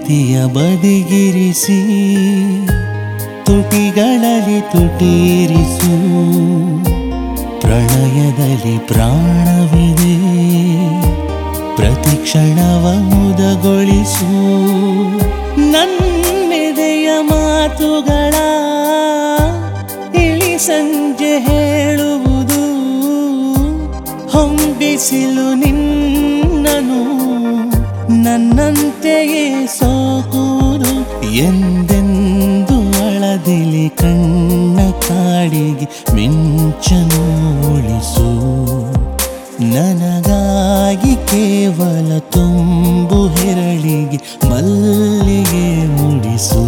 ಪ್ರೀತಿಯ ಬದಿಗಿರಿಸಿ ತುಟಿಗಳಲ್ಲಿ ತುಟೀರಿಸು ಪ್ರಣಯದಲ್ಲಿ ಪ್ರಾಣವಿದೆ ಪ್ರತಿ ಕ್ಷಣವ ಮುದಗೊಳಿಸು ನನ್ನೆದೆಯ ಮಾತುಗಳ ಇಳಿ ಸಂಜೆ ಹೇಳುವುದು ಹೊಂಬಿಸಿಲು ನಿನ್ನನು ನನ್ನಂತೆಯೇ ಸೋಕುವುದು ಎಂದೆಂದು ಅಳದಿಲಿ ಕಣ್ಣ ಕಾಡಿಗೆ ಮಿಂಚನು ಉಳಿಸು ನನಗಾಗಿ ಕೇವಲ ತುಂಬು ಹೆರಳಿಗೆ ಮಲ್ಲಿಗೆ ಮುಡಿಸು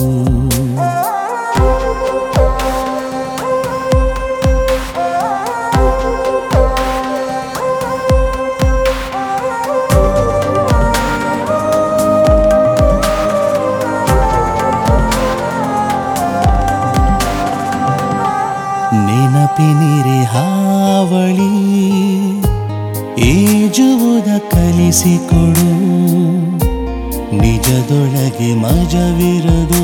ನೆನಪಿನಿರೆ ಹಾವಳಿ ಈಜುವುದ ಕಲಿಸಿಕೊಡು ನಿಜದೊಳಗೆ ಮಜವಿರದು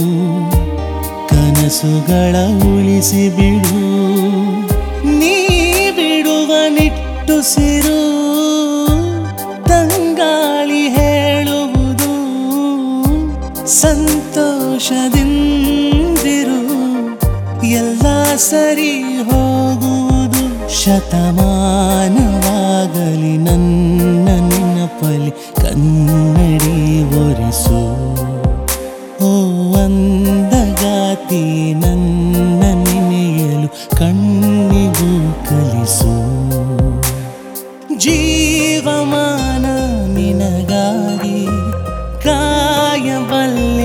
ಕನಸುಗಳ ಉಳಿಸಿ ಬಿಡು ನೀ ಬಿಡುವ ನಿಟ್ಟುಸಿರು ತಂಗಾಳಿ ಹೇಳುವುದು ಸಂತೋಷದಿಂದಿರು ಎಲ್ಲ ಸರಿ ಹೋಗುವುದು ಶತಮಾನವಾಗಲಿ ನನ್ನ ನೆನಪಲಿ ಕನ್ನಡಿ ಒರೆಸು ಓ ಅಂದಗಾತಿ ನನ್ನ ನೆನೆಯಲು ಕಣ್ಣಿಗೂ ಕಲಿಸು ಜೀವಮಾನ ನಿನಗಾಗಿ ಕಾಯಬಲ್ಲ